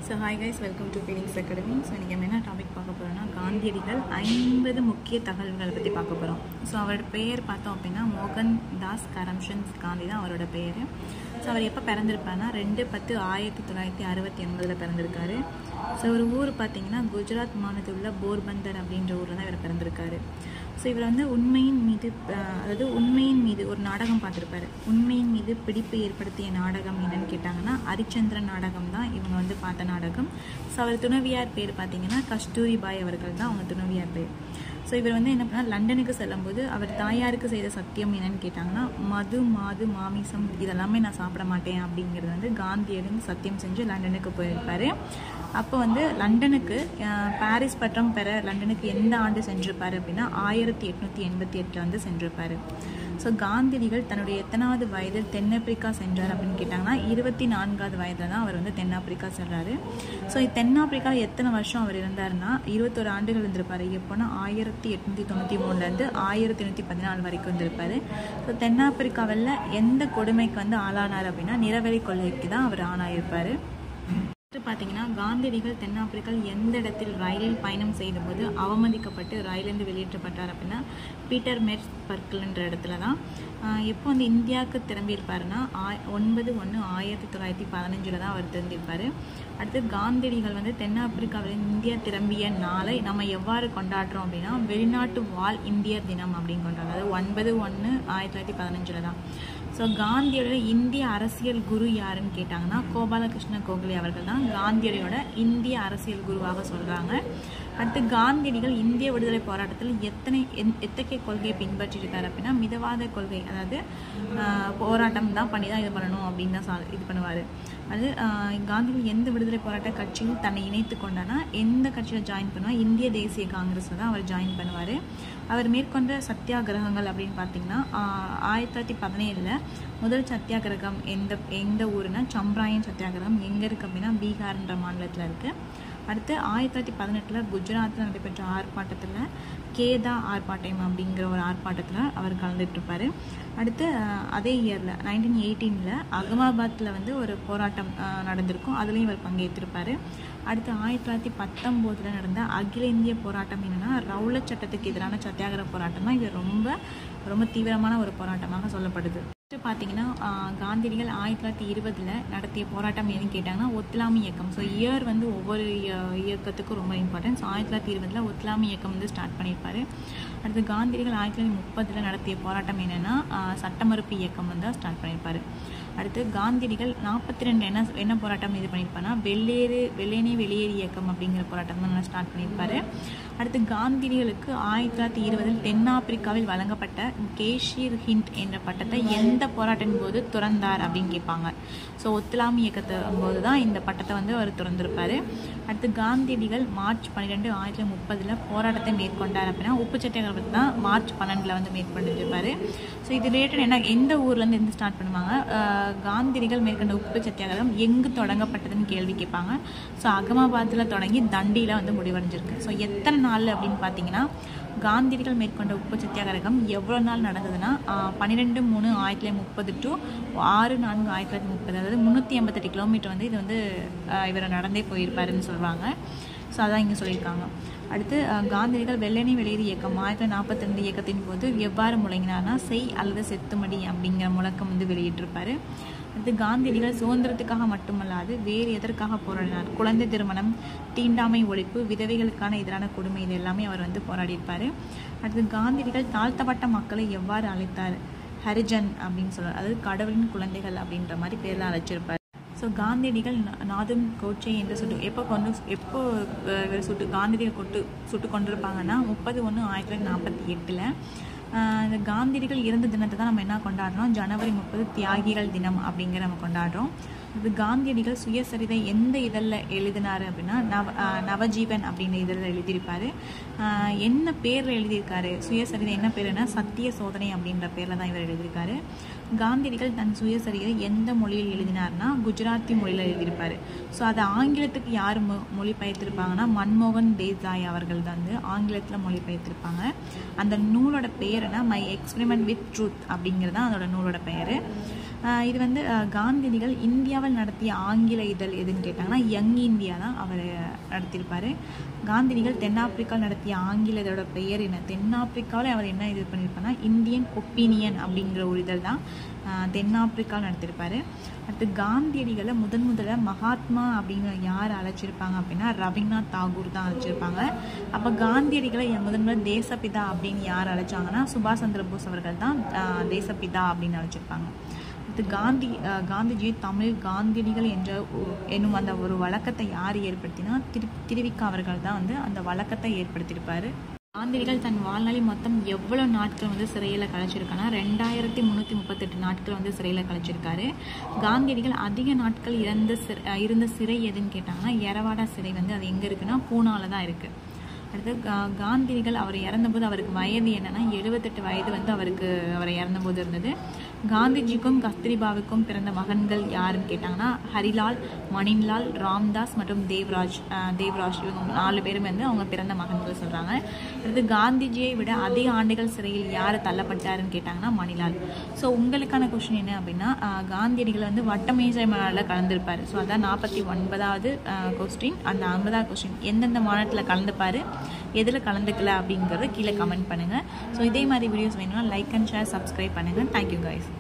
so hi guys welcome to Feelings Academy so இன்றைக்கி நம்ம என்ன டாபிக் பார்க்க போகிறோம்னா காந்தியடிகள் ஐம்பது முக்கிய தகவல்களை பற்றி பார்க்க போகிறோம் ஸோ அவரோட பெயர் பார்த்தோம் அப்படின்னா மோகன் தாஸ் கரம்சந்த் காந்தி தான் அவரோட பெயர் ஸோ அவர் எப்போ பிறந்திருப்பாருன்னா ரெண்டு பத்து ஆயிரத்தி தொள்ளாயிரத்தி அறுபத்தி ஒன்பதில் பிறந்திருக்காரு ஸோ ஒரு ஊர் பார்த்தீங்கன்னா குஜராத் மாநிலத்தில் உள்ள போர்பந்தர் அப்படின்ற ஊரில் தான் இவர் பிறந்திருக்காரு ஸோ இவர் வந்து உண்மையின் மீது அஹ், அதாவது உண்மையின் மீது ஒரு நாடகம் பார்த்துருப்பாரு உண்மையின் மீது பிடிப்பு ஏற்படுத்திய நாடகம் என்னன்னு கேட்டாங்கன்னா ஹரிச்சந்திரன் நாடகம் தான் இவங்க வந்து பார்த்த நாடகம் ஸோ அவர் துணைவியார் பேர் பார்த்தீங்கன்னா கஸ்தூரி பாய் அவர்கள் தான் அவங்க துணைவியார் பேர் ஸோ இவர் வந்து என்ன பண்ணால் லண்டனுக்கு செல்லும்போது அவர் தாயாருக்கு செய்த சத்தியம் என்னன்னு கேட்டாங்கன்னா மது மாது மாமிசம் இதெல்லாமே நான் சாப்பிட மாட்டேன் அப்படிங்கிறது வந்து காந்தியடிகள் சத்தியம் செஞ்சு லண்டனுக்கு போயிருப்பாரு அப்போ வந்து லண்டனுக்கு அஹ், பாரிஸ் பட்டம் பெற லண்டனுக்கு எந்த ஆண்டு சென்றிருப்பாரு அப்படின்னா ஆயிரத்தி எட்நூற்றி எண்பத்தி எட்டில் வந்து சென்றிருப்பாரு ஸோ காந்தியடிகள் தன்னுடைய எத்தனாவது வயதில் தென்னாப்பிரிக்கா சென்றார் அப்படின்னு கேட்டாங்கன்னா இருபத்தி நான்காவது வயதில் தான் அவர் வந்து தென்னாப்பிரிக்கா செல்றாரு ஸோ தென்னாப்பிரிக்காவில் எத்தனை வருஷம் அவர் இருந்தாருன்னா இருபத்தொரு ஆண்டுகள் இருந்திருப்பாரு எப்போனா ஆயிரத்தி எட்நூற்றி தொண்ணூற்றி மூணுலேருந்து ஆயிரத்தி எண்ணூற்றி பதினாலு வரைக்கும் இருந்திருப்பாரு ஸோ தென்னாப்பிரிக்காவில் எந்த கொடுமைக்கு வந்து ஆளானார் அப்படின்னா நிறவெளி கொள்கைக்கு தான் அவர் ஆளாயிருப்பார் அடுத்து பார்த்தீங்கன்னா காந்தியடிகள் தென்னாப்பிரிக்காவில் எந்த இடத்தில் ரயிலில் பயணம் செய்தபோது அவமதிக்கப்பட்டு ரயிலிருந்து வெளியேற்றப்பட்டார் அப்படின்னா பீட்டர் மெர்ஸ் பர்க்கிள்ன்ற இடத்துல தான் ஆஹ் எப்போ வந்து இந்தியாவுக்கு திரும்பியிருப்பாருன்னா ஆய் ஒன்பது ஒன்று ஆயிரத்தி தொள்ளாயிரத்தி பதினஞ்சில் தான் அவர் திரும்பியிருப்பார் அடுத்து காந்தியடிகள் வந்து தென்னாப்பிரிக்காவில் இந்தியா திரும்பிய நாளை நம்ம எவ்வாறு கொண்டாடுறோம் அப்படின்னா வெளிநாட்டு வாழ் இந்தியர் தினம் அப்படின்னு கொண்டாடுறோம் அதாவது ஒன்பது ஒன்று ஆயிரத்தி தொள்ளாயிரத்தி பதினஞ்சில் தான் ஸோ காந்தியோட இந்திய அரசியல் குரு யாருன்னு கேட்டாங்கன்னா கோபாலகிருஷ்ண கோகலே அவர்கள் தான் காந்தியடியோட இந்திய அரசியல் குருவாக சொல்கிறாங்க அடுத்து காந்தியடிகள் இந்திய விடுதலை போராட்டத்தில் எத்தனை எந்- எத்தகைய கொள்கையை பின்பற்றிருக்காரு அப்படின்னா மிதவாத கொள்கை அதாவது ஆஹ், போராட்டம் தான் பண்ணி தான் இது பண்ணணும் அப்படின்னு தான் சா- இது பண்ணுவார் அது ஆஹ், காந்தியடிகள் எந்த விடுதலை போராட்ட கட்சியில் தன்னை இணைத்து கொண்டானா எந்த கட்சியில் ஜாயின் பண்ணுவார் இந்திய தேசிய காங்கிரஸில் தான் அவர் ஜாயின் பண்ணுவார் அவர் மேற்கொண்ட சத்தியாகிரகங்கள் அப்படின்னு பார்த்தீங்கன்னா ஆஹ், ஆயிரத்தி தொள்ளாயிரத்தி பதினேழில் முதல் சத்தியாகிரகம் எந்த எந்த ஊருன்னா சம்ராயன் சத்தியாகிரகம் எங்கே இருக்குது அப்படின்னா பீகார்ன்ற மாநிலத்தில் இருக்குது அடுத்து ஆயிரத்தி தொள்ளாயிரத்தி பதினெட்டில் குஜராத்தில் நடைபெற்ற ஆர்ப்பாட்டத்தில் கேதா ஆர்ப்பாட்டம் அப்படிங்கிற ஒரு ஆர்ப்பாட்டத்தில் அவர் கலந்துட்டு இருப்பாரு அடுத்து அஹ், அதே இயரில் நைன்டீன் எயிட்டீனில் அகமதாபாத்தில் வந்து ஒரு போராட்டம் அஹ், நடந்திருக்கும் அதுலேயும் இவர் பங்கேற்றிருப்பார் அடுத்து ஆயிரத்தி தொள்ளாயிரத்தி பத்தொம்போதில் நடந்த அகில இந்திய போராட்டம் என்னென்னா ரவுலட் சட்டத்துக்கு எதிரான சத்தியாகிரக போராட்டம் தான் இது ரொம்ப ரொம்ப தீவிரமான ஒரு போராட்டமாக சொல்லப்படுது அடுத்து பார்த்தீங்கன்னா ஆஹ், காந்தியடிகள் ஆயிரத்தி தொள்ளாயிரத்தி இருபதில் நடத்திய போராட்டம் எதுன்னு கேட்டாங்கன்னா ஒத்துலாமி இயக்கம் ஸோ இயர் வந்து ஒவ்வொரு இய- இயக்கத்துக்கும் ரொம்ப இம்பார்ட்டன்ட் ஸோ ஆயிரத்தி தொள்ளாயிரத்தி இருபதில் ஒத்துலாமி இயக்கம் வந்து ஸ்டார்ட் பண்ணியிருப்பாரு அடுத்து காந்தியடிகள் ஆயிரத்தி தொள்ளாயிரத்தி முப்பதில் நடத்திய போராட்டம் என்னென்னா சட்ட மறுப்பு இயக்கம் வந்து ஸ்டார்ட் பண்ணியிருப்பாரு அடுத்து காந்தியடிகள் நாற்பத்தி ரெண்டு என்ன என்ன போராட்டம் இது பண்ணியிருப்பாருன்னா வெள்ளேறு வெள்ளேனே வெளியேறு இயக்கம் அப்படிங்கிற போராட்டம் தான் ஸ்டார்ட் பண்ணியிருப்பாரு அடுத்து காந்தியடிகளுக்கு ஆயிரத்தி தொள்ளாயிரத்தி இருபதில் தென்னாப்பிரிக்காவில் வழங்கப்பட்ட கேஷீர் ஹிண்ட் என்ற பட்டத்தை எந்த போராட்டின் போது துறந்தார் அப்படின்னு கேட்பாங்க ஸோ ஒத்துலாமி இயக்கத்தை போது தான் இந்த பட்டத்தை வந்து அவர் துறந்திருப்பாரு அடுத்து காந்தியடிகள் மார்ச் பன்னிரெண்டு ஆயிரத்தி தொள்ளாயிரத்தி முப்பதில் போராட்டத்தை மேற்கொண்டார் அப்படின்னா உப்பு சத்தியாகிரகத்தை தான் மார்ச் பன்னெண்டில் வந்து மேற்கொண்டிருப்பாரு ஸோ இது ரிலேட்டட் என்ன எந்த ஊர்லேருந்து எந்த ஸ்டார்ட் பண்ணுவாங்க அஹ் காந்தியடிகள் மேற்கொண்ட உப்பு சத்தியாகிரகம் எங்கு தொடங்கப்பட்டதுன்னு கேள்வி கேட்பாங்க ஸோ அகமதாபாத்தில் தொடங்கி தண்டியில் வந்து முடிவடைஞ்சிருக்கு ஸோ எத்தனை நாள் அப்படின்னு பார்த்தீங்கன்னா காந்தியடிகள் மேற்கொண்ட உப்பு சத்தியாகிரகம் எவ்வளோ நாள் நடந்ததுன்னா பன்னிரெண்டு மூணு ஆயிரத்தி தொள்ளாயிரத்தி முப்பது டு ஆறு நான்கு ஆயிரத்தி தொள்ளாயிரத்தி முப்பது அதாவது முந்நூற்றி எண்பத்தெட்டு கிலோமீட்டர் வந்து இது வந்து அஹ் இவர் நடந்தே போயிருப்பாருன்னு சொல்கிறாங்க ஸோ அதான் இங்கே சொல்லியிருக்காங்க அடுத்து அஹ், காந்தியடிகள் வெள்ளணி வெளியேறு இயக்கம் ஆயிரத்தி தொள்ளாயிரத்தி நாற்பத்தி ரெண்டு இயக்கத்தின் போது எவ்வாறு முழங்கினார்னா செய் அல்லது செத்துமடி அப்படிங்கிற முழக்கம் வந்து வெளியிட்டிருப்பாரு அடுத்து காந்தியடிகள் சுதந்திரத்துக்காக மட்டுமல்லாது வேறு எதற்காக போராடினார் குழந்தை திருமணம் தீண்டாமை ஒழிப்பு விதவைகளுக்கான எதிரான கொடுமை இது எல்லாமே அவர் வந்து போராடியிருப்பார் அடுத்து காந்தியடிகள் தாழ்த்தப்பட்ட மக்களை எவ்வாறு அழைத்தார் ஹரிஜன் அப்படின்னு சொல்றார் அதாவது கடவுளின் குழந்தைகள் அப்படின்ற மாதிரி பேரில் அழைச்சிருப்பார் ஸோ காந்தியடிகள் நா- நாதும் கோட்சே என்று சுட்டு எப்போ கொண்டு எப்போ அஹ், இவர் சுட்டு காந்தியடிகள் கொட்டு சுட்டு கொண்டிருப்பாங்கன்னா முப்பது ஒன்று ஆயிரத்தி தொள்ளாயிரத்தி நாற்பத்தி எட்டில் இந்த காந்தியடிகள் இறந்த தினத்தை தான் நம்ம என்ன கொண்டாடுறோம் ஜனவரி முப்பது தியாகிகள் தினம் அப்படிங்கிற நம்ம கொண்டாடுறோம் இது காந்தியடிகள் சுயசரிதை எந்த இதழில் எழுதினார் அப்படின்னா நவ ஆஹ் நவஜீவன் அப்படின்ற இதழில் எழுதியிருப்பார் ஆஹ் என்ன பேரில் எழுதியிருக்காரு சுயசரிதை என்ன பேருன்னா சத்திய சோதனை அப்படின்ற பேரில் தான் இவர் எழுதியிருக்காரு காந்தியடிகள் தன் சுயசரிதை எந்த மொழியில் எழுதினார்னா குஜராத்தி மொழியில் எழுதியிருப்பார் ஸோ அதை ஆங்கிலத்துக்கு யார் மொ மொழிபெயர்த்திருப்பாங்கன்னா மன்மோகன் தேசாய் அவர்கள் தான் வந்து ஆங்கிலத்தில் மொழிபெயர்த்திருப்பாங்க அந்த நூலோட பேர் என்ன மை எக்ஸ்பெரிமெண்ட் வித் ட்ரூத் அப்படிங்கிறது தான் அதோட நூலோட பெயர் ஆஹ் இது வந்து ஆஹ் காந்தியடிகள் இந்தியாவில் நடத்திய ஆங்கில இதழ் எதுன்னு கேட்டாங்கன்னா யங் இந்தியா தான் அவர் நடத்தியிருப்பார் காந்தியடிகள் தென்னாப்பிரிக்காவில் நடத்திய ஆங்கில இதழோட பெயர் என்ன தென்னாப்பிரிக்காவில் அவர் என்ன இது பண்ணியிருப்பாருன்னா இந்தியன் ஒப்பீனியன் அப்படிங்கிற ஒரு இதழ் தான் ஆஹ் தென்னாப்பிரிக்காவில் நடத்தியிருப்பார் அடுத்து காந்தியடிகளை முதன் முதல்ல மகாத்மா அப்படின்னு யார் அழைச்சிருப்பாங்க அப்படின்னா ரவீந்திரநாத் தாகூர் தான் அழைச்சிருப்பாங்க அப்போ காந்தியடிகளை முதன் முதல்ல தேசப்பிதா அப்படின்னு யார் அழைச்சாங்கன்னா சுபாஷ் சந்திர போஸ் அவர்கள் தான் ஆஹ் தேசப்பிதா அப்படின்னு அழைச்சிருப்பாங்க அடுத்து காந்தி ஆஹ் காந்திஜி தமிழ் காந்தியடிகள் என்ற ஒ- என்னும் அந்த ஒரு வழக்கத்தை யார் ஏற்படுத்தினா திரு திருவிக்கா அவர்கள் தான் வந்து அந்த வழக்கத்தை ஏற்படுத்தியிருப்பாரு காந்தியடிகள் தன் வாழ்நாளில் மொத்தம் எவ்வளோ நாட்கள் வந்து சிறையில் கழிச்சிருக்காங்கன்னா ரெண்டாயிரத்தி முந்நூற்றி முப்பத்தெட்டு நாட்கள் வந்து சிறையில் கழிச்சிருக்காரு காந்தியடிகள் அதிக நாட்கள் இறந்த சிறை அஹ் இருந்த சிறை எதுன்னு கேட்டாங்கன்னா எரவாடா சிறை வந்து அது எங்கே இருக்குன்னா பூனால தான் இருக்குது அடுத்து கா- காந்தியடிகள் அவர் இறந்தபோது அவருக்கு வயது என்னன்னா எழுபத்தெட்டு வயது வந்து அவருக்கு அவர் இறந்தபோது இருந்தது காந்திஜிக்கும் கஸ்தூரிபாவுக்கும் பிறந்த மகன்கள் யாருன்னு கேட்டாங்கன்னா ஹரிலால் மணின்லால் ராம்தாஸ் மற்றும் தேவ்ராஜ் அஹ் தேவ்ராஜ் இவங்க நாலு பேரும் வந்து அவங்க பிறந்த மகன்கள் சொல்கிறாங்க அடுத்து காந்திஜியை விட அதிக ஆண்டுகள் சிறையில் யார் தள்ளப்பட்டாருன்னு கேட்டாங்கன்னா மணிலால் ஸோ உங்களுக்கான கொஷின் என்ன அப்படின்னா அஹ் காந்தியடிகள் வந்து வட்டமேஜை மாநாட்டில் கலந்துருப்பார் ஸோ அதான் நாற்பத்தி ஒன்பதாவது கொஸ்டின் அந்த ஐம்பதாவது கொஸ்டின் எந்தெந்த மாநாட்டில் கலந்துப்பார் எதில் கலந்துக்கல அப்படிங்கிறத கீழே கமெண்ட் பண்ணுங்கள் ஸோ இதே மாதிரி வீடியோஸ் வேணும்னா லைக் அண்ட் ஷேர் சப்ஸ்கிரைப் பண்ணுங்கள் தேங்க்யூ guys